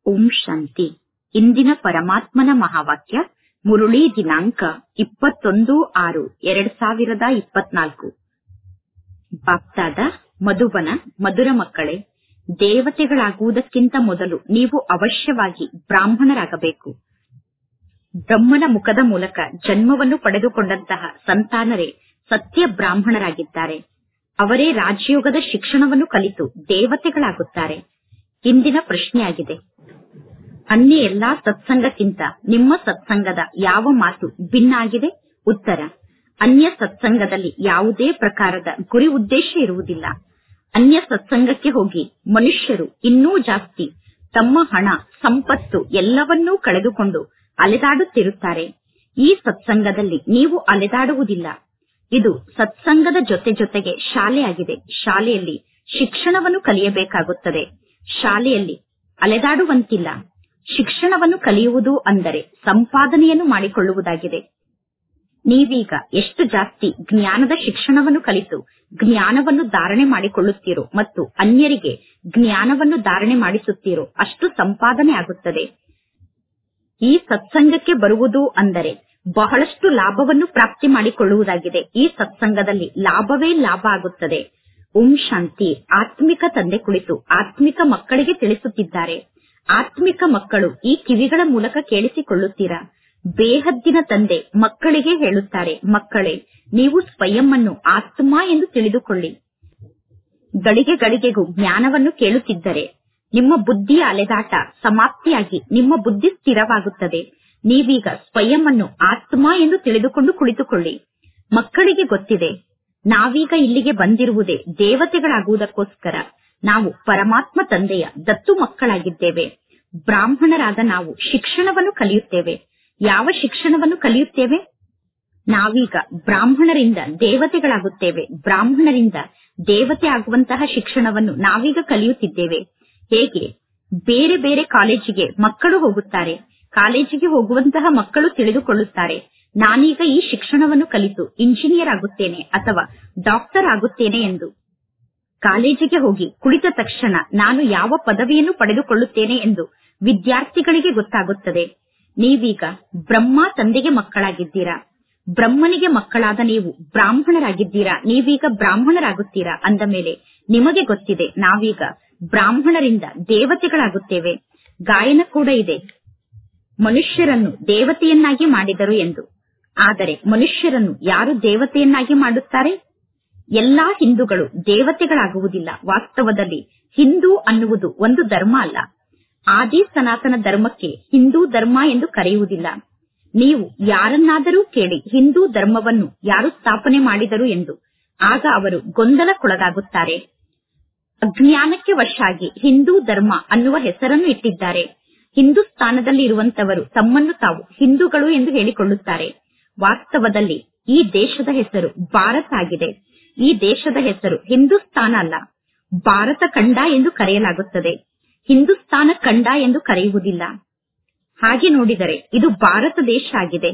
ಓಂ ಶಾಂತಿ ಇಂದಿನ ಪರಮಾತ್ಮನ ಮಹಾವಾಕ್ಯ ಮುರುಳಿ ದಿನಾಂಕ ಇಪ್ಪತ್ತೊಂದು ಆರು ಎರಡ್ ಸಾವಿರದ ಇಪ್ಪತ್ನಾಲ್ಕು ಬಾಪ್ತಾದ ಮಧುಬನ ಮಧುರ ಮಕ್ಕಳೇ ದೇವತೆಗಳಾಗುವುದಕ್ಕಿಂತ ಮೊದಲು ನೀವು ಅವಶ್ಯವಾಗಿ ಬ್ರಾಹ್ಮಣರಾಗಬೇಕು ಬ್ರಹ್ಮನ ಮುಖದ ಮೂಲಕ ಜನ್ಮವನ್ನು ಪಡೆದುಕೊಂಡಂತಹ ಸಂತಾನರೇ ಸತ್ಯ ಬ್ರಾಹ್ಮಣರಾಗಿದ್ದಾರೆ ಅವರೇ ರಾಜಯೋಗದ ಶಿಕ್ಷಣವನ್ನು ಕಲಿತು ದೇವತೆಗಳಾಗುತ್ತಾರೆ ಇಂದಿನ ಪ್ರಶ್ನೆಯಾಗಿದೆ ಅನ್ಯ ಎಲ್ಲಾ ಸತ್ಸಂಗಕ್ಕಿಂತ ನಿಮ್ಮ ಸತ್ಸಂಗದ ಯಾವ ಮಾತು ಭಿನ್ನ ಆಗಿದೆ ಉತ್ತರ ಅನ್ಯ ಸತ್ಸಂಗದಲ್ಲಿ ಯಾವುದೇ ಪ್ರಕಾರದ ಗುರಿ ಉದ್ದೇಶ ಇರುವುದಿಲ್ಲ ಅನ್ಯ ಸತ್ಸಂಗಕ್ಕೆ ಹೋಗಿ ಮನುಷ್ಯರು ಇನ್ನೂ ಜಾಸ್ತಿ ತಮ್ಮ ಹಣ ಸಂಪತ್ತು ಎಲ್ಲವನ್ನೂ ಕಳೆದುಕೊಂಡು ಅಲೆದಾಡುತ್ತಿರುತ್ತಾರೆ ಈ ಸತ್ಸಂಗದಲ್ಲಿ ನೀವು ಅಲೆದಾಡುವುದಿಲ್ಲ ಇದು ಸತ್ಸಂಗದ ಜೊತೆ ಜೊತೆಗೆ ಶಾಲೆಯಾಗಿದೆ ಶಾಲೆಯಲ್ಲಿ ಶಿಕ್ಷಣವನ್ನು ಕಲಿಯಬೇಕಾಗುತ್ತದೆ ಶಾಲೆಯಲ್ಲಿ ಅಲೆದಾಡುವಂತಿಲ್ಲ ಶಿಕ್ಷಣವನ್ನು ಕಲಿಯುವುದು ಅಂದರೆ ಸಂಪಾದನೆಯನ್ನು ಮಾಡಿಕೊಳ್ಳುವುದಾಗಿದೆ ನೀವೀಗ ಎಷ್ಟು ಜಾಸ್ತಿ ಜ್ಞಾನದ ಶಿಕ್ಷಣವನ್ನು ಕಲಿತು ಜ್ಞಾನವನ್ನು ಧಾರಣೆ ಮಾಡಿಕೊಳ್ಳುತ್ತೀರೋ ಮತ್ತು ಅನ್ಯರಿಗೆ ಜ್ಞಾನವನ್ನು ಧಾರಣೆ ಮಾಡಿಸುತ್ತೀರೋ ಅಷ್ಟು ಸಂಪಾದನೆ ಆಗುತ್ತದೆ ಈ ಸತ್ಸಂಗಕ್ಕೆ ಬರುವುದು ಅಂದರೆ ಬಹಳಷ್ಟು ಲಾಭವನ್ನು ಪ್ರಾಪ್ತಿ ಮಾಡಿಕೊಳ್ಳುವುದಾಗಿದೆ ಈ ಸತ್ಸಂಗದಲ್ಲಿ ಲಾಭವೇ ಲಾಭ ಆಗುತ್ತದೆ ಓಂ ಶಾಂತಿ ಆತ್ಮಿಕ ತಂದೆ ಕುಳಿತು ಆತ್ಮಿಕ ಮಕ್ಕಳಿಗೆ ತಿಳಿಸುತ್ತಿದ್ದಾರೆ ಆತ್ಮಿಕ ಮಕ್ಕಳು ಈ ಕಿವಿಗಳ ಮೂಲಕ ಕೇಳಿಸಿಕೊಳ್ಳುತ್ತೀರಾ ಬೇಹದ್ದಿನ ತಂದೆ ಮಕ್ಕಳಿಗೆ ಹೇಳುತ್ತಾರೆ ಮಕ್ಕಳೇ ನೀವು ಸ್ವಯಂ ಅನ್ನು ಆತ್ಮ ಎಂದು ತಿಳಿದುಕೊಳ್ಳಿ ಗಳಿಗೆ ಗಳಿಗೆಗೂ ಜ್ಞಾನವನ್ನು ಕೇಳುತ್ತಿದ್ದರೆ ನಿಮ್ಮ ಬುದ್ಧಿಯ ಅಲೆದಾಟ ಸಮಾಪ್ತಿಯಾಗಿ ನಿಮ್ಮ ಬುದ್ಧಿ ಸ್ಥಿರವಾಗುತ್ತದೆ ನೀವೀಗ ಸ್ವಯಂ ಅನ್ನು ಆತ್ಮ ಎಂದು ತಿಳಿದುಕೊಂಡು ಕುಳಿತುಕೊಳ್ಳಿ ಮಕ್ಕಳಿಗೆ ಗೊತ್ತಿದೆ ನಾವೀಗ ಇಲ್ಲಿಗೆ ಬಂದಿರುವುದೇ ದೇವತೆಗಳಾಗುವುದಕ್ಕೋಸ್ಕರ ನಾವು ಪರಮಾತ್ಮ ತಂದೆಯ ದತ್ತು ಮಕ್ಕಳಾಗಿದ್ದೇವೆ ಬ್ರಾಹ್ಮಣರಾದ ನಾವು ಶಿಕ್ಷಣವನ್ನು ಕಲಿಯುತ್ತೇವೆ ಯಾವ ಶಿಕ್ಷಣವನ್ನು ಕಲಿಯುತ್ತೇವೆ ನಾವೀಗ ಬ್ರಾಹ್ಮಣರಿಂದ ದೇವತೆಗಳಾಗುತ್ತೇವೆ ಬ್ರಾಹ್ಮಣರಿಂದ ದೇವತೆ ಆಗುವಂತಹ ಶಿಕ್ಷಣವನ್ನು ನಾವೀಗ ಕಲಿಯುತ್ತಿದ್ದೇವೆ ಹೇಗೆ ಬೇರೆ ಬೇರೆ ಕಾಲೇಜಿಗೆ ಮಕ್ಕಳು ಹೋಗುತ್ತಾರೆ ಕಾಲೇಜಿಗೆ ಹೋಗುವಂತಹ ಮಕ್ಕಳು ತಿಳಿದುಕೊಳ್ಳುತ್ತಾರೆ ನಾನೀಗ ಈ ಶಿಕ್ಷಣವನ್ನು ಕಲಿತು ಇಂಜಿನಿಯರ್ ಆಗುತ್ತೇನೆ ಅಥವಾ ಡಾಕ್ಟರ್ ಆಗುತ್ತೇನೆ ಎಂದು ಕಾಲೇಜಿಗೆ ಹೋಗಿ ಕುಳಿತ ತಕ್ಷಣ ನಾನು ಯಾವ ಪದವಿಯನ್ನು ಪಡೆದುಕೊಳ್ಳುತ್ತೇನೆ ಎಂದು ವಿದ್ಯಾರ್ಥಿಗಳಿಗೆ ಗೊತ್ತಾಗುತ್ತದೆ ನೀವೀಗ ಬ್ರಹ್ಮ ತಂದೆಗೆ ಮಕ್ಕಳಾಗಿದ್ದೀರಾ ಬ್ರಹ್ಮನಿಗೆ ಮಕ್ಕಳಾದ ನೀವು ಬ್ರಾಹ್ಮಣರಾಗಿದ್ದೀರಾ ನೀವೀಗ ಬ್ರಾಹ್ಮಣರಾಗುತ್ತೀರಾ ಅಂದ ಮೇಲೆ ನಿಮಗೆ ಗೊತ್ತಿದೆ ನಾವೀಗ ಬ್ರಾಹ್ಮಣರಿಂದ ದೇವತೆಗಳಾಗುತ್ತೇವೆ ಗಾಯನ ಕೂಡ ಇದೆ ಮನುಷ್ಯರನ್ನು ದೇವತೆಯನ್ನಾಗಿ ಮಾಡಿದರು ಎಂದು ಆದರೆ ಮನುಷ್ಯರನ್ನು ಯಾರು ದೇವತೆಯನ್ನಾಗಿ ಮಾಡುತ್ತಾರೆ ಎಲ್ಲಾ ಹಿಂದೂಗಳು ದೇವತೆಗಳಾಗುವುದಿಲ್ಲ ವಾಸ್ತವದಲ್ಲಿ ಹಿಂದೂ ಅನ್ನುವುದು ಒಂದು ಧರ್ಮ ಅಲ್ಲ ಆದಿ ಸನಾತನ ಧರ್ಮಕ್ಕೆ ಹಿಂದೂ ಧರ್ಮ ಎಂದು ಕರೆಯುವುದಿಲ್ಲ ನೀವು ಯಾರನ್ನಾದರೂ ಕೇಳಿ ಹಿಂದೂ ಧರ್ಮವನ್ನು ಯಾರು ಸ್ಥಾಪನೆ ಮಾಡಿದರು ಎಂದು ಆಗ ಅವರು ಗೊಂದಲಕ್ಕೊಳಗಾಗುತ್ತಾರೆ ಅಜ್ಞಾನಕ್ಕೆ ವಶಾಗಿ ಹಿಂದೂ ಧರ್ಮ ಅನ್ನುವ ಹೆಸರನ್ನು ಇಟ್ಟಿದ್ದಾರೆ ಹಿಂದೂಸ್ತಾನದಲ್ಲಿ ಇರುವಂತವರು ತಮ್ಮನ್ನು ತಾವು ಹಿಂದೂಗಳು ಎಂದು ಹೇಳಿಕೊಳ್ಳುತ್ತಾರೆ ವಾಸ್ತವದಲ್ಲಿ ಈ ದೇಶದ ಹೆಸರು ಭಾರತ ಆಗಿದೆ ಈ ದೇಶದ ಹೆಸರು ಹಿಂದೂಸ್ತಾನ ಅಲ್ಲ ಭಾರತ ಖಂಡ ಎಂದು ಕರೆಯಲಾಗುತ್ತದೆ ಹಿಂದೂಸ್ತಾನ ಖಂಡ ಎಂದು ಕರೆಯುವುದಿಲ್ಲ ಹಾಗೆ ನೋಡಿದರೆ ಇದು ಭಾರತ ದೇಶ ಆಗಿದೆ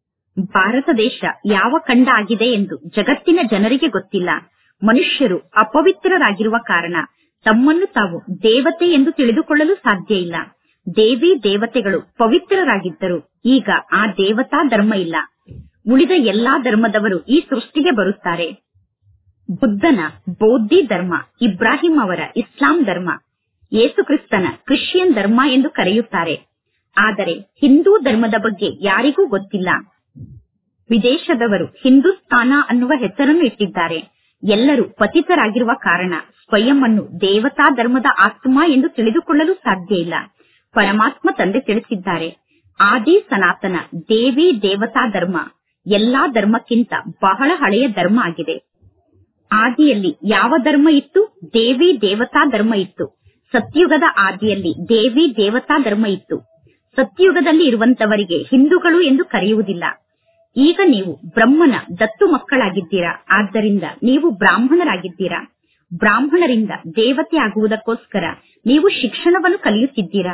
ಭಾರತ ದೇಶ ಯಾವ ಖಂಡ ಆಗಿದೆ ಎಂದು ಜಗತ್ತಿನ ಜನರಿಗೆ ಗೊತ್ತಿಲ್ಲ ಮನುಷ್ಯರು ಅಪವಿತ್ರರಾಗಿರುವ ಕಾರಣ ತಮ್ಮನ್ನು ತಾವು ದೇವತೆ ಎಂದು ತಿಳಿದುಕೊಳ್ಳಲು ಸಾಧ್ಯ ಇಲ್ಲ ದೇವಿ ದೇವತೆಗಳು ಪವಿತ್ರರಾಗಿದ್ದರು ಈಗ ಆ ದೇವತಾ ಧರ್ಮ ಇಲ್ಲ ಉಳಿದ ಎಲ್ಲಾ ಧರ್ಮದವರು ಈ ಸೃಷ್ಟಿಗೆ ಬರುತ್ತಾರೆ ಬುದ್ಧನ ಬೌದ್ಧಿ ಧರ್ಮ ಇಬ್ರಾಹಿಂ ಅವರ ಇಸ್ಲಾಂ ಧರ್ಮ ಯೇಸುಕ್ರಿಸ್ತನ ಕ್ರಿಶ್ಚಿಯನ್ ಧರ್ಮ ಎಂದು ಕರೆಯುತ್ತಾರೆ ಆದರೆ ಹಿಂದೂ ಧರ್ಮದ ಬಗ್ಗೆ ಯಾರಿಗೂ ಗೊತ್ತಿಲ್ಲ ವಿದೇಶದವರು ಹಿಂದೂಸ್ತಾನ ಅನ್ನುವ ಹೆಸರನ್ನು ಇಟ್ಟಿದ್ದಾರೆ ಎಲ್ಲರೂ ಪತಿತರಾಗಿರುವ ಕಾರಣ ಸ್ವಯಂ ಅನ್ನು ದೇವತಾ ಧರ್ಮದ ಆತ್ಮ ಎಂದು ತಿಳಿದುಕೊಳ್ಳಲು ಸಾಧ್ಯ ಇಲ್ಲ ಪರಮಾತ್ಮ ತಂದೆ ತಿಳಿಸಿದ್ದಾರೆ ಆದಿ ಸನಾತನ ದೇವಿ ದೇವತಾ ಧರ್ಮ ಎಲ್ಲಾ ಧರ್ಮಕ್ಕಿಂತ ಬಹಳ ಹಳೆಯ ಧರ್ಮ ಆಗಿದೆ ಆದಿಯಲ್ಲಿ ಯಾವ ಧರ್ಮ ಇತ್ತು ದೇವಿ ದೇವತಾ ಧರ್ಮ ಇತ್ತು ಸತ್ಯುಗದ ಆದಿಯಲ್ಲಿ ದೇವಿ ದೇವತಾ ಧರ್ಮ ಇತ್ತು ಸತ್ಯುಗದಲ್ಲಿ ಇರುವಂತವರಿಗೆ ಹಿಂದೂಗಳು ಎಂದು ಕರೆಯುವುದಿಲ್ಲ ಈಗ ನೀವು ಬ್ರಹ್ಮನ ದತ್ತು ಮಕ್ಕಳಾಗಿದ್ದೀರಾ ಆದ್ದರಿಂದ ನೀವು ಬ್ರಾಹ್ಮಣರಾಗಿದ್ದೀರಾ ಬ್ರಾಹ್ಮಣರಿಂದ ದೇವತೆ ಆಗುವುದಕ್ಕೋಸ್ಕರ ನೀವು ಶಿಕ್ಷಣವನ್ನು ಕಲಿಯುತ್ತಿದ್ದೀರಾ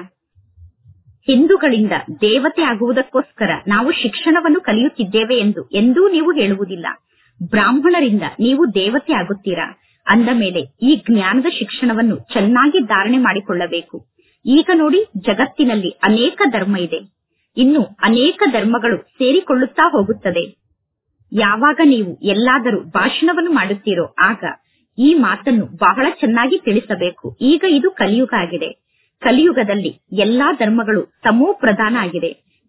ಹಿಂದೂಗಳಿಂದ ದೇವತೆ ಆಗುವುದಕ್ಕೋಸ್ಕರ ನಾವು ಶಿಕ್ಷಣವನ್ನು ಕಲಿಯುತ್ತಿದ್ದೇವೆ ಎಂದು ಎಂದೂ ನೀವು ಹೇಳುವುದಿಲ್ಲ ಬ್ರಾಹ್ಮಣರಿಂದ ನೀವು ದೇವತೆ ಆಗುತ್ತೀರಾ ಅಂದ ಮೇಲೆ ಈ ಜ್ಞಾನದ ಶಿಕ್ಷಣವನ್ನು ಚೆನ್ನಾಗಿ ಧಾರಣೆ ಮಾಡಿಕೊಳ್ಳಬೇಕು ಈಗ ನೋಡಿ ಜಗತ್ತಿನಲ್ಲಿ ಅನೇಕ ಧರ್ಮ ಇದೆ ಇನ್ನು ಅನೇಕ ಧರ್ಮಗಳು ಸೇರಿಕೊಳ್ಳುತ್ತಾ ಹೋಗುತ್ತದೆ ಯಾವಾಗ ನೀವು ಎಲ್ಲಾದರೂ ಭಾಷಣವನ್ನು ಮಾಡುತ್ತೀರೋ ಆಗ ಈ ಮಾತನ್ನು ಬಹಳ ಚೆನ್ನಾಗಿ ತಿಳಿಸಬೇಕು ಈಗ ಇದು ಕಲಿಯುಗ ಆಗಿದೆ ಕಲಿಯುಗದಲ್ಲಿ ಎಲ್ಲಾ ಧರ್ಮಗಳು ತಮೋ ಪ್ರಧಾನ ಆಗಿದೆ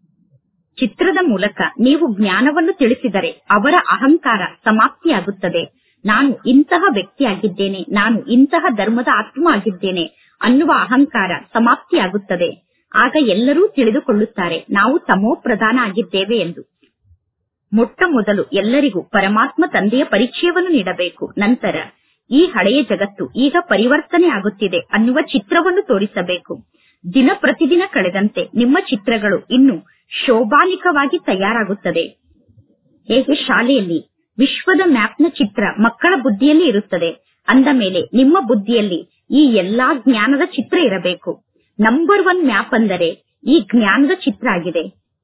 ಚಿತ್ರದ ಮೂಲಕ ನೀವು ಜ್ಞಾನವನ್ನು ತಿಳಿಸಿದರೆ ಅವರ ಅಹಂಕಾರ ಸಮಾಪ್ತಿಯಾಗುತ್ತದೆ ನಾನು ಇಂತಹ ವ್ಯಕ್ತಿಯಾಗಿದ್ದೇನೆ ನಾನು ಇಂತಹ ಧರ್ಮದ ಆತ್ಮ ಆಗಿದ್ದೇನೆ ಅನ್ನುವ ಅಹಂಕಾರ ಸಮಾಪ್ತಿಯಾಗುತ್ತದೆ ಆಗ ಎಲ್ಲರೂ ತಿಳಿದುಕೊಳ್ಳುತ್ತಾರೆ ನಾವು ತಮೋ ಪ್ರಧಾನ ಆಗಿದ್ದೇವೆ ಎಂದು ಮೊಟ್ಟ ಮೊದಲು ಎಲ್ಲರಿಗೂ ಪರಮಾತ್ಮ ತಂದೆಯ ಪರಿಚಯವನ್ನು ನೀಡಬೇಕು ನಂತರ ಈ ಹಳೆಯ ಜಗತ್ತು ಈಗ ಪರಿವರ್ತನೆ ಆಗುತ್ತಿದೆ ಅನ್ನುವ ಚಿತ್ರವನ್ನು ತೋರಿಸಬೇಕು ದಿನ ಪ್ರತಿದಿನ ಕಳೆದಂತೆ ನಿಮ್ಮ ಚಿತ್ರಗಳು ಇನ್ನು ಶೋಭಾನಿಕವಾಗಿ ತಯಾರಾಗುತ್ತದೆ ಹೇಗೆ ಶಾಲೆಯಲ್ಲಿ ವಿಶ್ವದ ಮ್ಯಾಪ್ನ ಚಿತ್ರ ಮಕ್ಕಳ ಬುದ್ಧಿಯಲ್ಲಿ ಇರುತ್ತದೆ ಅಂದ ಮೇಲೆ ನಿಮ್ಮ ಬುದ್ಧಿಯಲ್ಲಿ ಈ ಎಲ್ಲಾ ಜ್ಞಾನದ ಚಿತ್ರ ಇರಬೇಕು ನಂಬರ್ ಒನ್ ಮ್ಯಾಪ್ ಅಂದರೆ ಈ ಜ್ಞಾನದ ಚಿತ್ರ ಆಗಿದೆ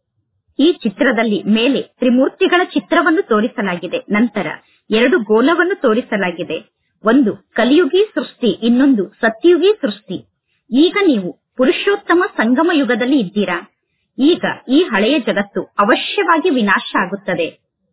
ಈ ಚಿತ್ರದಲ್ಲಿ ಮೇಲೆ ತ್ರಿಮೂರ್ತಿಗಳ ಚಿತ್ರವನ್ನು ತೋರಿಸಲಾಗಿದೆ ನಂತರ ಎರಡು ಗೋಲವನ್ನು ತೋರಿಸಲಾಗಿದೆ ಒಂದು ಕಲಿಯುಗಿ ಸೃಷ್ಟಿ ಇನ್ನೊಂದು ಸತ್ಯುಗಿ ಸೃಷ್ಟಿ ಈಗ ನೀವು ಪುರುಷೋತ್ತಮ ಸಂಗಮ ಯುಗದಲ್ಲಿ ಇದ್ದೀರಾ ಈಗ ಈ ಹಳೆಯ ಜಗತ್ತು ಅವಶ್ಯವಾಗಿ ವಿನಾಶ ಆಗುತ್ತದೆ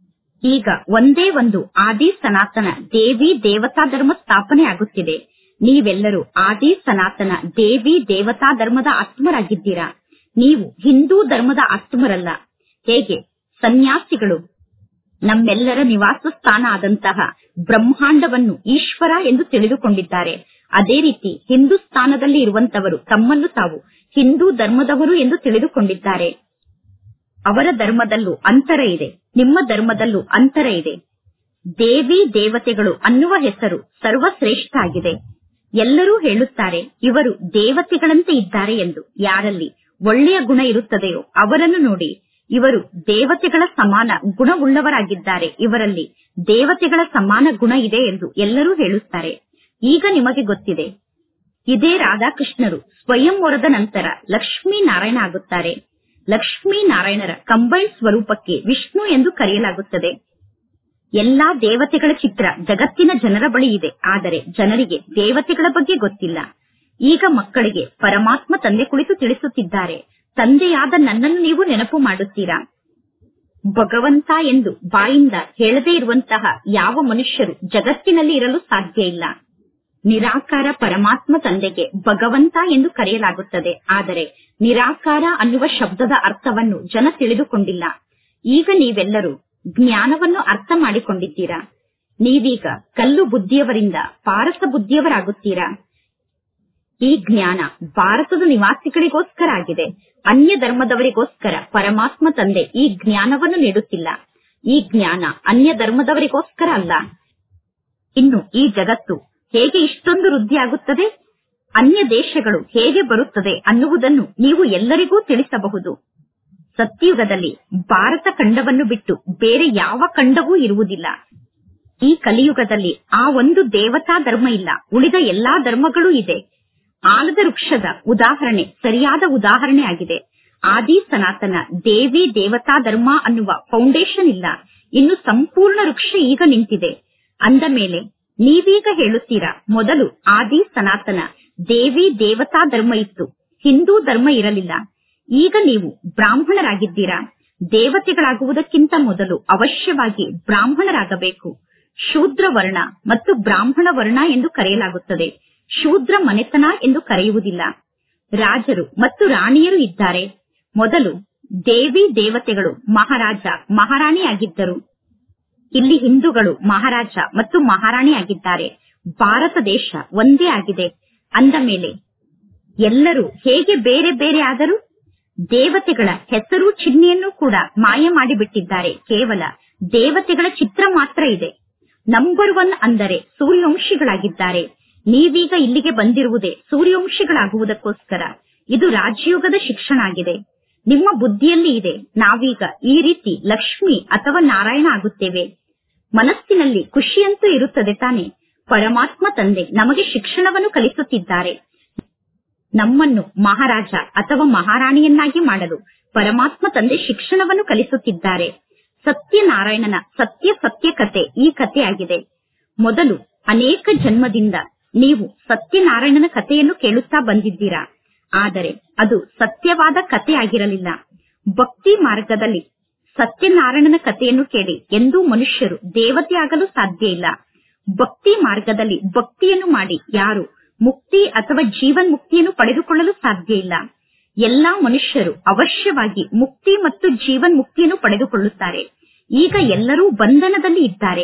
ಈಗ ಒಂದೇ ಒಂದು ಆದಿ ಸನಾತನ ದೇವಿ ದೇವತಾ ಧರ್ಮ ಸ್ಥಾಪನೆ ಆಗುತ್ತಿದೆ ನೀವೆಲ್ಲರೂ ಆದಿ ಸನಾತನ ದೇವಿ ದೇವತಾ ಧರ್ಮದ ಆತ್ಮರಾಗಿದ್ದೀರಾ ನೀವು ಹಿಂದೂ ಧರ್ಮದ ಆತ್ಮರಲ್ಲ ಹೇಗೆ ಸನ್ಯಾಸಿಗಳು ನಮ್ಮೆಲ್ಲರ ನಿವಾಸ ಸ್ಥಾನ ಆದಂತಹ ಬ್ರಹ್ಮಾಂಡವನ್ನು ಈಶ್ವರ ಎಂದು ತಿಳಿದುಕೊಂಡಿದ್ದಾರೆ ಅದೇ ರೀತಿ ಹಿಂದೂಸ್ತಾನದಲ್ಲಿ ಇರುವಂತವರು ತಮ್ಮನ್ನು ತಾವು ಹಿಂದೂ ಧರ್ಮದವರು ಎಂದು ತಿಳಿದುಕೊಂಡಿದ್ದಾರೆ ಅವರ ಧರ್ಮದಲ್ಲೂ ಅಂತರ ಇದೆ ನಿಮ್ಮ ಧರ್ಮದಲ್ಲೂ ಅಂತರ ಇದೆ ದೇವಿ ದೇವತೆಗಳು ಅನ್ನುವ ಹೆಸರು ಸರ್ವಶ್ರೇಷ್ಠ ಆಗಿದೆ ಎಲ್ಲರೂ ಹೇಳುತ್ತಾರೆ ಇವರು ದೇವತೆಗಳಂತೆ ಇದ್ದಾರೆ ಎಂದು ಯಾರಲ್ಲಿ ಒಳ್ಳೆಯ ಗುಣ ಇರುತ್ತದೆಯೋ ಅವರನ್ನು ನೋಡಿ ಇವರು ದೇವತೆಗಳ ಸಮಾನ ಗುಣವುಳ್ಳವರಾಗಿದ್ದಾರೆ ಇವರಲ್ಲಿ ದೇವತೆಗಳ ಸಮಾನ ಗುಣ ಇದೆ ಎಂದು ಎಲ್ಲರೂ ಹೇಳುತ್ತಾರೆ ಈಗ ನಿಮಗೆ ಗೊತ್ತಿದೆ ಇದೇ ರಾಧಾಕೃಷ್ಣರು ಸ್ವಯಂ ಹೊರದ ನಂತರ ಲಕ್ಷ್ಮೀ ನಾರಾಯಣ ಆಗುತ್ತಾರೆ ಲಕ್ಷ್ಮೀ ನಾರಾಯಣರ ಕಂಬೈನ್ ಸ್ವರೂಪಕ್ಕೆ ವಿಷ್ಣು ಎಂದು ಕರೆಯಲಾಗುತ್ತದೆ ಎಲ್ಲಾ ದೇವತೆಗಳ ಚಿತ್ರ ಜಗತ್ತಿನ ಜನರ ಬಳಿ ಇದೆ ಆದರೆ ಜನರಿಗೆ ದೇವತೆಗಳ ಬಗ್ಗೆ ಗೊತ್ತಿಲ್ಲ ಈಗ ಮಕ್ಕಳಿಗೆ ಪರಮಾತ್ಮ ತಂದೆ ಕುಳಿತು ತಿಳಿಸುತ್ತಿದ್ದಾರೆ ತಂದೆಯಾದ ನನ್ನನ್ನು ನೀವು ನೆನಪು ಮಾಡುತ್ತೀರಾ ಭಗವಂತ ಎಂದು ಬಾಯಿಂದ ಹೇಳದೇ ಇರುವಂತಹ ಯಾವ ಮನುಷ್ಯರು ಜಗತ್ತಿನಲ್ಲಿ ಇರಲು ಸಾಧ್ಯ ಇಲ್ಲ ನಿರಾಕಾರ ಪರಮಾತ್ಮ ತಂದೆಗೆ ಭಗವಂತ ಎಂದು ಕರೆಯಲಾಗುತ್ತದೆ ಆದರೆ ನಿರಾಕಾರ ಅನ್ನುವ ಶಬ್ದದ ಅರ್ಥವನ್ನು ಜನ ತಿಳಿದುಕೊಂಡಿಲ್ಲ ಈಗ ನೀವೆಲ್ಲರೂ ಜ್ಞಾನವನ್ನು ಅರ್ಥ ಮಾಡಿಕೊಂಡಿದ್ದೀರಾ ನೀವೀಗ ಕಲ್ಲು ಬುದ್ಧಿಯವರಿಂದ ಪಾರಸ ಬುದ್ಧಿಯವರಾಗುತ್ತೀರಾ ಈ ಜ್ಞಾನ ಭಾರತದ ನಿವಾಸಿಗಳಿಗೋಸ್ಕರ ಆಗಿದೆ ಅನ್ಯ ಧರ್ಮದವರಿಗೋಸ್ಕರ ಪರಮಾತ್ಮ ತಂದೆ ಈ ಜ್ಞಾನವನ್ನು ನೀಡುತ್ತಿಲ್ಲ ಈ ಜ್ಞಾನ ಅನ್ಯ ಧರ್ಮದವರಿಗೋಸ್ಕರ ಅಲ್ಲ ಇನ್ನು ಈ ಜಗತ್ತು ಹೇಗೆ ಇಷ್ಟೊಂದು ವೃದ್ಧಿಯಾಗುತ್ತದೆ ಅನ್ಯ ದೇಶಗಳು ಹೇಗೆ ಬರುತ್ತದೆ ಅನ್ನುವುದನ್ನು ನೀವು ಎಲ್ಲರಿಗೂ ತಿಳಿಸಬಹುದು ಸತ್ಯಯುಗದಲ್ಲಿ ಭಾರತ ಖಂಡವನ್ನು ಬಿಟ್ಟು ಬೇರೆ ಯಾವ ಖಂಡವೂ ಇರುವುದಿಲ್ಲ ಈ ಕಲಿಯುಗದಲ್ಲಿ ಆ ಒಂದು ದೇವತಾ ಧರ್ಮ ಇಲ್ಲ ಉಳಿದ ಎಲ್ಲಾ ಧರ್ಮಗಳೂ ಇದೆ ಆಲದ ವೃಕ್ಷದ ಉದಾಹರಣೆ ಸರಿಯಾದ ಉದಾಹರಣೆ ಆಗಿದೆ ಆದಿ ಸನಾತನ ದೇವಿ ದೇವತಾ ಧರ್ಮ ಅನ್ನುವ ಫೌಂಡೇಶನ್ ಇಲ್ಲ ಇನ್ನು ಸಂಪೂರ್ಣ ವೃಕ್ಷ ಈಗ ನಿಂತಿದೆ ಅಂದ ಮೇಲೆ ನೀವೀಗ ಹೇಳುತ್ತೀರಾ ಮೊದಲು ಆದಿ ಸನಾತನ ದೇವಿ ದೇವತಾ ಧರ್ಮ ಇತ್ತು ಹಿಂದೂ ಧರ್ಮ ಇರಲಿಲ್ಲ ಈಗ ನೀವು ಬ್ರಾಹ್ಮಣರಾಗಿದ್ದೀರಾ ದೇವತೆಗಳಾಗುವುದಕ್ಕಿಂತ ಮೊದಲು ಅವಶ್ಯವಾಗಿ ಬ್ರಾಹ್ಮಣರಾಗಬೇಕು ಶೂದ್ರ ವರ್ಣ ಮತ್ತು ಬ್ರಾಹ್ಮಣ ವರ್ಣ ಎಂದು ಕರೆಯಲಾಗುತ್ತದೆ ಶೂದ್ರ ಮನೆತನ ಎಂದು ಕರೆಯುವುದಿಲ್ಲ ರಾಜರು ಮತ್ತು ರಾಣಿಯರು ಇದ್ದಾರೆ ಮೊದಲು ದೇವಿ ದೇವತೆಗಳು ಮಹಾರಾಜ ಮಹಾರಾಣಿಯಾಗಿದ್ದರು ಇಲ್ಲಿ ಹಿಂದೂಗಳು ಮಹಾರಾಜ ಮತ್ತು ಮಹಾರಾಣಿಯಾಗಿದ್ದಾರೆ ಭಾರತ ದೇಶ ಒಂದೇ ಆಗಿದೆ ಅಂದ ಮೇಲೆ ಎಲ್ಲರೂ ಹೇಗೆ ಬೇರೆ ಬೇರೆ ಆದರು ದೇವತೆಗಳ ಹೆಸರು ಚಿಹ್ನೆಯನ್ನು ಕೂಡ ಮಾಯ ಮಾಡಿಬಿಟ್ಟಿದ್ದಾರೆ ಕೇವಲ ದೇವತೆಗಳ ಚಿತ್ರ ಮಾತ್ರ ಇದೆ ನಂಬರ್ ಒನ್ ಅಂದರೆ ಸೂರ್ಯವಂಶಿಗಳಾಗಿದ್ದಾರೆ ನೀವೀಗ ಇಲ್ಲಿಗೆ ಬಂದಿರುವುದೇ ಸೂರ್ಯವಂಶಿಗಳಾಗುವುದಕ್ಕೋಸ್ಕರ ಇದು ರಾಜಯೋಗದ ಶಿಕ್ಷಣ ಆಗಿದೆ ನಿಮ್ಮ ಬುದ್ಧಿಯಲ್ಲಿ ಇದೆ ನಾವೀಗ ಈ ರೀತಿ ಲಕ್ಷ್ಮಿ ಅಥವಾ ನಾರಾಯಣ ಆಗುತ್ತೇವೆ ಮನಸ್ಸಿನಲ್ಲಿ ಖುಷಿಯಂತೂ ಇರುತ್ತದೆ ತಾನೆ ಪರಮಾತ್ಮ ತಂದೆ ನಮಗೆ ಶಿಕ್ಷಣವನ್ನು ಕಲಿಸುತ್ತಿದ್ದಾರೆ ನಮ್ಮನ್ನು ಮಹಾರಾಜ ಅಥವಾ ಮಹಾರಾಣಿಯನ್ನಾಗಿ ಮಾಡಲು ಪರಮಾತ್ಮ ತಂದೆ ಶಿಕ್ಷಣವನ್ನು ಕಲಿಸುತ್ತಿದ್ದಾರೆ ಸತ್ಯನಾರಾಯಣನ ಸತ್ಯ ಸತ್ಯ ಕತೆ ಈ ಕಥೆಯಾಗಿದೆ ಮೊದಲು ಅನೇಕ ಜನ್ಮದಿಂದ ನೀವು ಸತ್ಯನಾರಾಯಣನ ಕಥೆಯನ್ನು ಕೇಳುತ್ತಾ ಬಂದಿದ್ದೀರಾ ಆದರೆ ಅದು ಸತ್ಯವಾದ ಕತೆ ಆಗಿರಲಿಲ್ಲ ಭಕ್ತಿ ಮಾರ್ಗದಲ್ಲಿ ಸತ್ಯನಾರಾಯಣನ ಕಥೆಯನ್ನು ಕೇಳಿ ಎಂದೂ ಮನುಷ್ಯರು ದೇವತೆ ಆಗಲು ಸಾಧ್ಯ ಇಲ್ಲ ಭಕ್ತಿ ಮಾರ್ಗದಲ್ಲಿ ಭಕ್ತಿಯನ್ನು ಮಾಡಿ ಯಾರು ಮುಕ್ತಿ ಅಥವಾ ಜೀವನ್ ಮುಕ್ತಿಯನ್ನು ಪಡೆದುಕೊಳ್ಳಲು ಸಾಧ್ಯ ಇಲ್ಲ ಎಲ್ಲಾ ಮನುಷ್ಯರು ಅವಶ್ಯವಾಗಿ ಮುಕ್ತಿ ಮತ್ತು ಜೀವನ್ ಮುಕ್ತಿಯನ್ನು ಪಡೆದುಕೊಳ್ಳುತ್ತಾರೆ ಈಗ ಎಲ್ಲರೂ ಬಂಧನದಲ್ಲಿ ಇದ್ದಾರೆ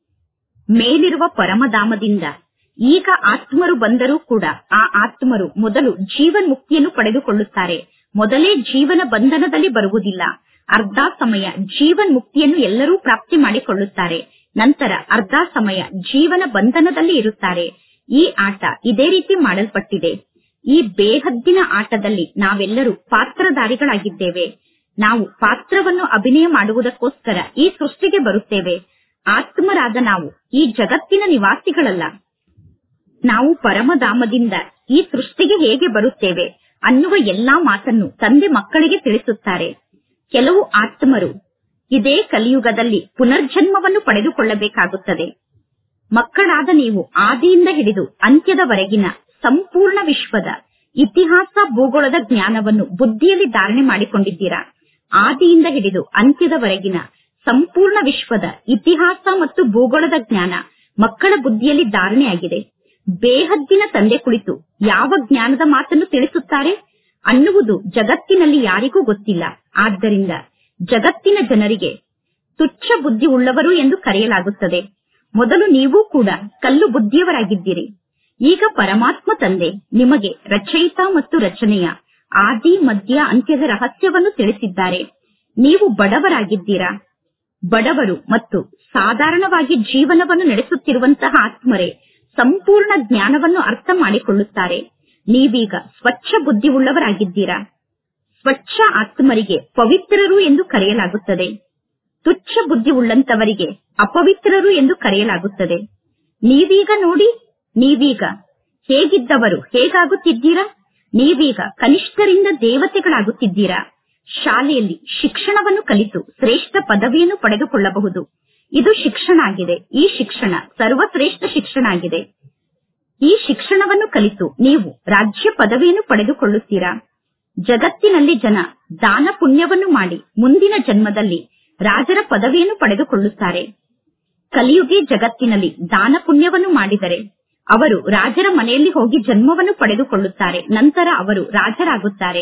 ಮೇಲಿರುವ ಪರಮಧಾಮದಿಂದ ಈಗ ಆತ್ಮರು ಬಂದರೂ ಕೂಡ ಆ ಆತ್ಮರು ಮೊದಲು ಜೀವನ್ ಮುಕ್ತಿಯನ್ನು ಪಡೆದುಕೊಳ್ಳುತ್ತಾರೆ ಮೊದಲೇ ಜೀವನ ಬಂಧನದಲ್ಲಿ ಬರುವುದಿಲ್ಲ ಅರ್ಧ ಸಮಯ ಜೀವನ್ ಮುಕ್ತಿಯನ್ನು ಎಲ್ಲರೂ ಪ್ರಾಪ್ತಿ ಮಾಡಿಕೊಳ್ಳುತ್ತಾರೆ ನಂತರ ಅರ್ಧ ಸಮಯ ಜೀವನ ಬಂಧನದಲ್ಲಿ ಇರುತ್ತಾರೆ ಈ ಆಟ ಇದೇ ರೀತಿ ಮಾಡಲ್ಪಟ್ಟಿದೆ ಈ ಬೇಹದ್ದಿನ ಆಟದಲ್ಲಿ ನಾವೆಲ್ಲರೂ ಪಾತ್ರಧಾರಿಗಳಾಗಿದ್ದೇವೆ ನಾವು ಪಾತ್ರವನ್ನು ಅಭಿನಯ ಮಾಡುವುದಕ್ಕೋಸ್ಕರ ಈ ಸೃಷ್ಟಿಗೆ ಬರುತ್ತೇವೆ ಆತ್ಮರಾದ ನಾವು ಈ ಜಗತ್ತಿನ ನಿವಾಸಿಗಳಲ್ಲ ನಾವು ಪರಮಧಾಮದಿಂದ ಈ ಸೃಷ್ಟಿಗೆ ಹೇಗೆ ಬರುತ್ತೇವೆ ಅನ್ನುವ ಎಲ್ಲಾ ಮಾತನ್ನು ತಂದೆ ಮಕ್ಕಳಿಗೆ ತಿಳಿಸುತ್ತಾರೆ ಕೆಲವು ಆತ್ಮರು ಇದೇ ಕಲಿಯುಗದಲ್ಲಿ ಪುನರ್ಜನ್ಮವನ್ನು ಪಡೆದುಕೊಳ್ಳಬೇಕಾಗುತ್ತದೆ ಮಕ್ಕಳಾದ ನೀವು ಆದಿಯಿಂದ ಹಿಡಿದು ಅಂತ್ಯದವರೆಗಿನ ಸಂಪೂರ್ಣ ವಿಶ್ವದ ಇತಿಹಾಸ ಭೂಗೋಳದ ಜ್ಞಾನವನ್ನು ಬುದ್ಧಿಯಲ್ಲಿ ಧಾರಣೆ ಮಾಡಿಕೊಂಡಿದ್ದೀರಾ ಆದಿಯಿಂದ ಹಿಡಿದು ಅಂತ್ಯದವರೆಗಿನ ಸಂಪೂರ್ಣ ವಿಶ್ವದ ಇತಿಹಾಸ ಮತ್ತು ಭೂಗೋಳದ ಜ್ಞಾನ ಮಕ್ಕಳ ಬುದ್ಧಿಯಲ್ಲಿ ಧಾರಣೆಯಾಗಿದೆ ಬೇಹದ್ದಿನ ತಂದೆ ಕುಳಿತು ಯಾವ ಜ್ಞಾನದ ಮಾತನ್ನು ತಿಳಿಸುತ್ತಾರೆ ಅನ್ನುವುದು ಜಗತ್ತಿನಲ್ಲಿ ಯಾರಿಗೂ ಗೊತ್ತಿಲ್ಲ ಆದ್ದರಿಂದ ಜಗತ್ತಿನ ಜನರಿಗೆ ತುಚ್ಛ ಬುದ್ಧಿ ಉಳ್ಳವರು ಎಂದು ಕರೆಯಲಾಗುತ್ತದೆ ಮೊದಲು ನೀವು ಕೂಡ ಕಲ್ಲು ಬುದ್ಧಿಯವರಾಗಿದ್ದೀರಿ ಈಗ ಪರಮಾತ್ಮ ತಂದೆ ನಿಮಗೆ ರಚಯಿತ ಮತ್ತು ರಚನೆಯ ಆದಿ ಮಧ್ಯ ಅಂತ್ಯದ ರಹಸ್ಯವನ್ನು ತಿಳಿಸಿದ್ದಾರೆ ನೀವು ಬಡವರಾಗಿದ್ದೀರಾ ಬಡವರು ಮತ್ತು ಸಾಧಾರಣವಾಗಿ ಜೀವನವನ್ನು ನಡೆಸುತ್ತಿರುವಂತಹ ಆತ್ಮರೇ ಸಂಪೂರ್ಣ ಜ್ಞಾನವನ್ನು ಅರ್ಥ ಮಾಡಿಕೊಳ್ಳುತ್ತಾರೆ ನೀವೀಗ ಸ್ವಚ್ಛ ಬುದ್ಧಿ ಉಳ್ಳವರಾಗಿದ್ದೀರಾ ಸ್ವಚ್ಛ ಆತ್ಮರಿಗೆ ಪವಿತ್ರರು ಎಂದು ಕರೆಯಲಾಗುತ್ತದೆ ತುಚ್ಛ ಬುದ್ಧಿ ಉಳ್ಳಂತವರಿಗೆ ಅಪವಿತ್ರರು ಎಂದು ಕರೆಯಲಾಗುತ್ತದೆ ನೀವೀಗ ನೋಡಿ ನೀವೀಗ ಹೇಗಿದ್ದವರು ಹೇಗಾಗುತ್ತಿದ್ದೀರಾ ನೀವೀಗ ಕನಿಷ್ಠರಿಂದ ದೇವತೆಗಳಾಗುತ್ತಿದ್ದೀರಾ ಶಾಲೆಯಲ್ಲಿ ಶಿಕ್ಷಣವನ್ನು ಕಲಿತು ಶ್ರೇಷ್ಠ ಪದವಿಯನ್ನು ಪಡೆದುಕೊಳ್ಳಬಹುದು ಇದು ಶಿಕ್ಷಣ ಆಗಿದೆ ಈ ಶಿಕ್ಷಣ ಸರ್ವಶ್ರೇಷ್ಠ ಶಿಕ್ಷಣ ಆಗಿದೆ ಈ ಶಿಕ್ಷಣವನ್ನು ಕಲಿತು ನೀವು ರಾಜ್ಯ ಪದವಿಯನ್ನು ಪಡೆದುಕೊಳ್ಳುತ್ತೀರಾ ಜಗತ್ತಿನಲ್ಲಿ ಜನ ದಾನ ಪುಣ್ಯವನ್ನು ಮಾಡಿ ಮುಂದಿನ ಜನ್ಮದಲ್ಲಿ ರಾಜರ ಪದವಿಯನ್ನು ಪಡೆದುಕೊಳ್ಳುತ್ತಾರೆ ಕಲಿಯುಗಿ ಜಗತ್ತಿನಲ್ಲಿ ದಾನ ಪುಣ್ಯವನ್ನು ಮಾಡಿದರೆ ಅವರು ರಾಜರ ಮನೆಯಲ್ಲಿ ಹೋಗಿ ಜನ್ಮವನ್ನು ಪಡೆದುಕೊಳ್ಳುತ್ತಾರೆ ನಂತರ ಅವರು ರಾಜರಾಗುತ್ತಾರೆ